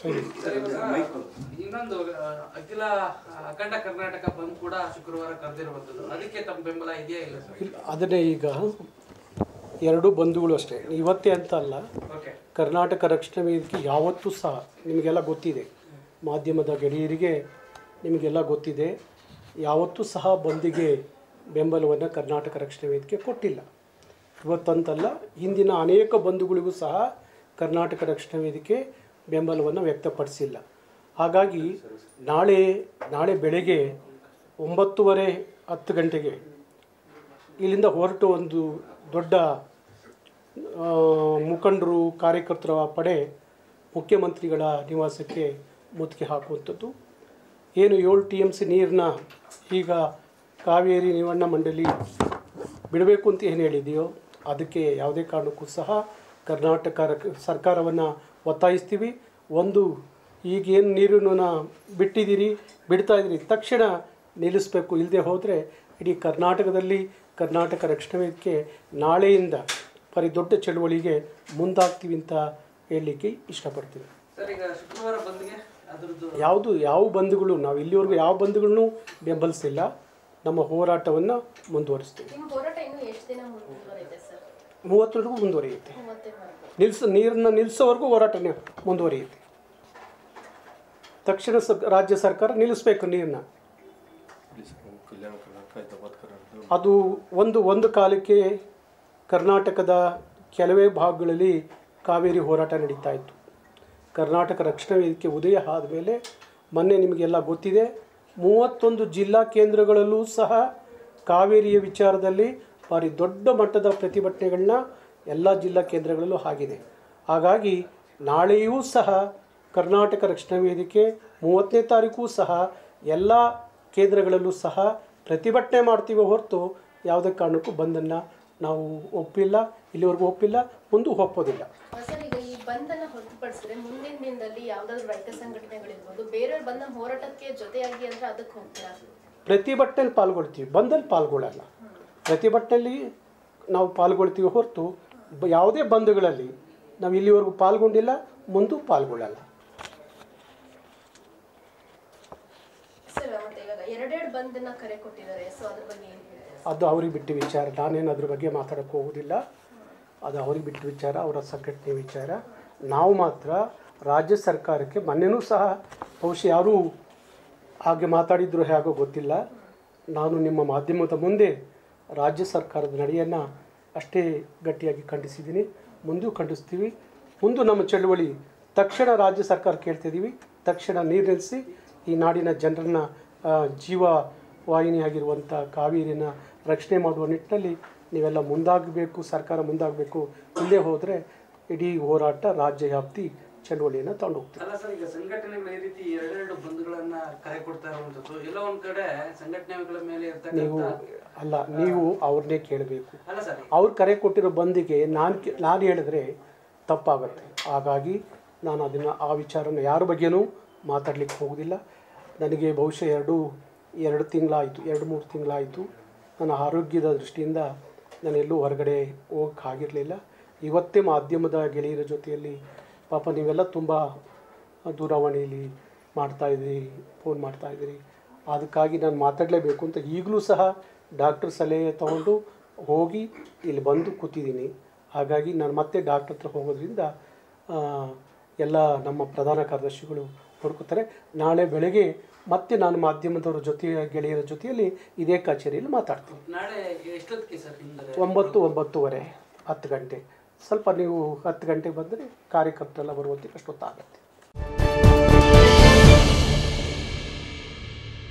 ಇನ್ನೊಂದು ಆ, ಅಖಿಲ ಆ, ಅಖಂಡ ಕರ್ನಾಟಕ ಬಂದ್ ಕೂಡ ಶುಕ್ರವಾರ ಕರೆದಿರುವಂತದ್ದು ಅದಕ್ಕೆ ತಮ್ಮ ಬೆಂಬಲ ಇದೆಯಾ ಇಲ್ಲ ಸರ್ ಇಲ್ಲ ಅದನ್ನೇ ಈಗ ಎರಡೂ ಬಂಧುಗಳು ಅಷ್ಟೇ ಇವತ್ತೇ ಅಂತ ಅಲ್ಲ ಓಕೆ ಕರ್ನಾಟಕ ರಕ್ಷಣಾ ವೇದಿಕೆ ಯಾವತ್ತೂ ಸಹ ನಿಮಗೆಲ್ಲ ಗೊತ್ತಿದೆ ಮಾಧ್ಯಮದ ಗೆಳೆಯರಿಗೆ ನಿಮಗೆಲ್ಲ ಗೊತ್ತಿದೆ ಯಾವತ್ತೂ ಸಹ ಬಂದಿಗೆ ಬೆಂಬಲವನ್ನು ಕರ್ನಾಟಕ ರಕ್ಷಣಾ ವೇದಿಕೆ ಕೊಟ್ಟಿಲ್ಲ ಇವತ್ತಂತಲ್ಲ ಹಿಂದಿನ ಅನೇಕ ಬಂಧುಗಳಿಗೂ ಸಹ ಕರ್ನಾಟಕ ರಕ್ಷಣಾ ವೇದಿಕೆ ಬೆಂಬಲವನ್ನು ವ್ಯಕ್ತಪಡಿಸಿಲ್ಲ ಹಾಗಾಗಿ ನಾಳೆ ನಾಳೆ ಬೆಳಗ್ಗೆ ಒಂಬತ್ತುವರೆ ಹತ್ತು ಗಂಟೆಗೆ ಇಲ್ಲಿಂದ ಹೊರಟು ಒಂದು ದೊಡ್ಡ ಆ, ಮುಖಂಡರು ಕಾರ್ಯಕರ್ತರ ಪಡೆ ಮುಖ್ಯಮಂತ್ರಿಗಳ ನಿವಾಸಕ್ಕೆ ಮುತ್ತಿಗೆ ಹಾಕುವಂಥದ್ದು ಏನು ಏಳು ಟಿ ಎಮ್ ಸಿ ನೀರನ್ನ ಈಗ ಕಾವೇರಿ ನಿರ್ವಹಣಾ ಮಂಡಳಿ ಬಿಡಬೇಕು ಅಂತ ಏನು ಹೇಳಿದೆಯೋ ಅದಕ್ಕೆ ಯಾವುದೇ ಕಾರಣಕ್ಕೂ ಸಹ ಕರ್ನಾಟಕ ರಕ್- ಸರ್ಕಾರವನ್ನು ಒತ್ತಾಯಿಸ್ತೀವಿ ಒಂದು ಈಗೇನು ನೀರನ್ನು ಬಿಟ್ಟಿದ್ದೀರಿ ಬಿಡ್ತಾ ಇದ್ದೀರಿ ತಕ್ಷಣ ನಿಲ್ಲಿಸಬೇಕು ಇಲ್ಲದೆ ಹೋದರೆ ಇಡೀ ಕರ್ನಾಟಕದಲ್ಲಿ ಕರ್ನಾಟಕ ರಕ್ಷಣಾ ವೇದಿಕೆ ನಾಳೆಯಿಂದ ಬರೀ ದೊಡ್ಡ ಚಳುವಳಿಗೆ ಮುಂದಾಗ್ತೀವಿ ಅಂತ ಹೇಳಲಿಕ್ಕೆ ಇಷ್ಟಪಡ್ತೀನಿ ಸರ್ ಈಗ ಶುಕ್ರವಾರ ಬಂದ್ಗೆ ಅದ್ರದ್ದು ಯಾವುದು ಯಾವ ಬಂಧುಗಳು ನಾವು ಇಲ್ಲಿವರೆಗೂ ಯಾವ ಬಂಧುಗಳನ್ನು ಬೆಂಬಲಿಸಿಲ್ಲ ನಮ್ಮ ಹೋರಾಟವನ್ನು ಮುಂದುವರಿಸ್ತೀವಿ ನಿಮ್ಮ ಹೋರಾಟ ಇನ್ನು ಎಷ್ಟು ದಿನ ಮುಂದುವರಿದೆ ಸರ್ ಮೂವತ್ತರವರೆಗೂ ಮುಂದುವರಿಯುತ್ತೆ ಮೂವತ್ತೇವರೆಗೂ ನಿಲ್ಸ ನೀರನ್ನು ನಿಲ್ಲಿಸೋವರೆಗೂ ಹೋರಾಟ ನಿ- ಮುಂದುವರಿಯುತ್ತೆ ತಕ್ಷಣ ಸ ರಾಜ್ಯ ಸರ್ಕಾರ ನಿಲ್ಲಿಸಬೇಕು ನೀರನ್ನ ಕಲ್ಯಾಣ ಕರ್ನಾಟಕ ಹೈದರಾಬಾದ್ ಕರ್ನಾಟಕ ಅದು ಒಂದು ಒಂದು ಕಾಲಕ್ಕೆ ಕರ್ನಾಟಕದ ಕೆಲವೇ ಭಾಗಗಳಲ್ಲಿ ಕಾವೇರಿ ಹೋರಾಟ ನಡೀತಾ ಇತ್ತು ಕರ್ನಾಟಕ ರಕ್ಷಣಾ ವೇದಿಕೆ ಉದಯ ಆದಮೇಲೆ ಮೊನ್ನೆ ನಿಮಗೆಲ್ಲ ಗೊತ್ತಿದೆ ಮೂವತ್ತೊಂದು ಜಿಲ್ಲಾ ಕೇಂದ್ರಗಳಲ್ಲೂ ಸಹ ಕಾವೇರಿಯ ವಿಚಾರದಲ್ಲಿ ಭಾರಿ ದೊಡ್ಡ ಮಟ್ಟದ ಪ್ರತಿಭಟನೆಗಳನ್ನ ಎಲ್ಲ ಜಿಲ್ಲಾ ಕೇಂದ್ರಗಳಲ್ಲೂ ಆಗಿದೆ ಹಾಗಾಗಿ ನಾಳೆಯೂ ಸಹ ಕರ್ನಾಟಕ ರಕ್ಷಣಾ ವೇದಿಕೆ ಮೂವತ್ತನೇ ತಾರೀಕು ಸಹ ಎಲ್ಲ ಕೇಂದ್ರಗಳಲ್ಲೂ ಸಹ ಪ್ರತಿಭಟನೆ ಮಾಡ್ತೀವಿ ಹೊರತು ಯಾವುದೇ ಕಾರಣಕ್ಕೂ ಬಂದನ್ನು ನಾವು ಒಪ್ಪಿಲ್ಲ ಇಲ್ಲಿವರೆಗೂ ಒಪ್ಪಿಲ್ಲ ಮುಂದೂ ಒಪ್ಪೋದಿಲ್ಲ ಸರ್ ಈಗ ಈ ಬಂಧನ ಹೊರತುಪಡಿಸಿದ್ರೆ ಮುಂದಿನ ದಿನದಲ್ಲಿ ಯಾವ್ದಾದ್ರು ರೈತ ಸಂಘಟನೆಗಳಿರ್ಬೋದು ಬೇರೆಯವ್ರು ಬಂದ ಹೋರಾಟಕ್ಕೆ ಜೊತೆಯಾಗಿ ಅಂದ್ರೆ ಅದಕ್ಕೆ ಹೋಗ್ತೀರಾ ಪ್ರತಿಭಟನೆಯಲ್ಲಿ ಪಾಲ್ಗೊಳ್ತೀವಿ ಬಂದಲ್ಲಿ ಪಾಲ್ಗೊಳ್ಳಲ್ಲ ಪ್ರತಿಭಟನೆಯಲ್ಲಿ ನಾವು ಪಾಲ್ಗೊಳ್ತೀವಿ ಹೊರತು ಬ- ಯಾವುದೇ ಬಂಧುಗಳಲ್ಲಿ ನಾವು ಇಲ್ಲಿವರೆಗೂ ಪಾಲ್ಗೊಂಡಿಲ್ಲ ಮುಂದೂ ಪಾಲ್ಗೊಳ್ಳಲ್ಲ ಸರ್ ಮತ್ತೆ ಇವಾಗ ಎರಡೆರಡು ಬಂಧನ ಕರೆ ಕೊಟ್ಟಿದ್ದಾರೆ ಸೊ ಅದ್ರ ಬಗ್ಗೆ ಏನ್ ಹೇಳ್ತೀರಾ ಅದು ಅವ್ರಿಗೆ ಬಿಟ್ಟು ವಿಚಾರ ನಾನೇನು ಅದ್ರ ಬಗ್ಗೆ ಮಾತಾಡೋಕ್ಕೆ ಹೋಗೋದಿಲ್ಲ ಅದು ಅವ್ರಿಗೆ ಬಿಟ್ಟು ವಿಚಾರ ಅವರ ಸಂಘಟನೆ ವಿಚಾರ ನಾವು ಮಾತ್ರ ರಾಜ್ಯ ಸರ್ಕಾರಕ್ಕೆ ಮೊನ್ನೆನೂ ಸಹ ಬಹುಶಃ ಯಾರೂ ಹಾಗೆ ಮಾತಾಡಿದ್ರು ಹೇಗೋ ಗೊತ್ತಿಲ್ಲ ನಾನು ನಿಮ್ಮ ಮಾಧ್ಯಮದ ಮುಂದೆ ರಾಜ್ಯ ಸರ್ಕಾರದ ನಡೆಯನ್ನು ಅಷ್ಟೇ ಗಟ್ಟಿಯಾಗಿ ಖಂಡಿಸಿದ್ದೀನಿ ಮುಂದೂ ಖಂಡಿಸ್ತೀವಿ ಮುಂದೆ ನಮ್ಮ ಚಳುವಳಿ ತಕ್ಷಣ ರಾಜ್ಯ ಸರ್ಕಾರ ಕೇಳ್ತಿದ್ದೀವಿ ತಕ್ಷಣ ನೀರು ನಿಲ್ಲಿಸಿ ಈ ನಾಡಿನ ಜನರನ್ನ ಆ, ಜೀವ ವಾಹಿನಿಯಾಗಿರುವಂಥ ಕಾವೇರಿನ ರಕ್ಷಣೆ ಮಾಡುವ ನಿಟ್ಟಿನಲ್ಲಿ ನೀವೆಲ್ಲ ಮುಂದಾಗಬೇಕು ಸರ್ಕಾರ ಮುಂದಾಗಬೇಕು ಇಲ್ಲೇ ಹೋದರೆ ಇಡೀ ಹೋರಾಟ ರಾಜ್ಯ ವ್ಯಾಪ್ತಿ ಚಳುವಳಿಯನ್ನು ತಗೊಂಡು ಹೋಗ್ತೀವಿ ಅಲ್ಲ ಸರ್ ಈಗ ಸಂಘಟನೆಗಳು ಈ ರೀತಿ ಎರಡೆರಡು ಬಂಧುಗಳನ್ನ ಕರೆ ಕೊಡ್ತಾ ಇರುವಂತದ್ದು ಎಲ್ಲ ಒಂದ್ ಕಡೆ ಸಂಘಟನೆಗಳ ಮೇಲೆ ನೀವು ಇರ್ತಕ್ಕಂಥ ಅಲ್ಲ ನೀವು ಅವ್ರನ್ನೇ ಕೇಳಬೇಕು ಅಲ್ಲ ಸರ್ ಅವ್ರು ಕರೆ ಕೊಟ್ಟಿರೋ ಬಂದಿಗೆ ನಾನು ನಾನು ಹೇಳಿದ್ರೆ ತಪ್ಪಾಗುತ್ತೆ ಹಾಗಾಗಿ ನಾನು ಅದನ್ನು ಆ ವಿಚಾರನ ಯಾರ ಬಗ್ಗೆನೂ ಮಾತಾಡಲಿಕ್ಕೆ ಹೋಗೋದಿಲ್ಲ ನನಗೆ ಬಹುಶಃ ಎರಡು ಎರಡು ತಿಂಗಳಾಯಿತು ಎರಡು ಮೂರು ತಿಂಗಳಾಯಿತು ನನ್ನ ಆರೋಗ್ಯದ ದೃಷ್ಟಿಯಿಂದ ನಾನೆಲ್ಲೂ ಹೊರಗಡೆ ಹೋಗೋಕ್ಕಾಗಿರಲಿಲ್ಲ ಇವತ್ತೇ ಮಾಧ್ಯಮದ ಗೆಳೆಯರ ಜೊತೆಯಲ್ಲಿ ಪಾಪ ನೀವೆಲ್ಲ ತುಂಬ ದೂರವಾಣಿಯಲ್ಲಿ ಮಾಡ್ತಾಯಿದ್ದೀರಿ ಫೋನ್ ಮಾಡ್ತಾಯಿದ್ದೀರಿ ಅದಕ್ಕಾಗಿ ನಾನು ಮಾತಾಡಲೇಬೇಕು ಅಂತ ಈಗಲೂ ಸಹ ಡಾಕ್ಟ್ರ್ ಸಲಹೆ ತಗೊಂಡು ಹೋಗಿ ಇಲ್ಲಿ ಬಂದು ಕೂತಿದ್ದೀನಿ ಹಾಗಾಗಿ ನಾನು ಮತ್ತೆ ಡಾಕ್ಟ್ರ್ ಹತ್ರ ಹೋಗೋದ್ರಿಂದ ಆ, ಎಲ್ಲ ನಮ್ಮ ಪ್ರಧಾನ ಕಾರ್ಯದರ್ಶಿಗಳು ನೋಡ್ಕೋತಾರೆ ನಾಳೆ ಬೆಳಗ್ಗೆ ಮತ್ತೆ ನಾನು ಮಾಧ್ಯಮದವರ ಜೊತೆ ಗೆಳೆಯರ ಜೊತೆಯಲ್ಲಿ ಇದೇ ಕಚೇರಿಯಲ್ಲಿ ಮಾತಾಡ್ತೀನಿ ನಾಳೆ ಎಷ್ಟೊತ್ತಿಗೆ ಸರ್ ನಿಮ್ದು ಒಂಬತ್ತು ಒಂಬತ್ತುವರೆ ಹತ್ತು ಗಂಟೆ ಸ್ವಲ್ಪ ನೀವು ಹತ್ತು ಗಂಟೆಗೆ ಬಂದರೆ ಕಾರ್ಯಕರ್ತರೆಲ್ಲ ಬರುವಂತೆ ಅಷ್ಟೊತ್ತಾಗುತ್ತೆ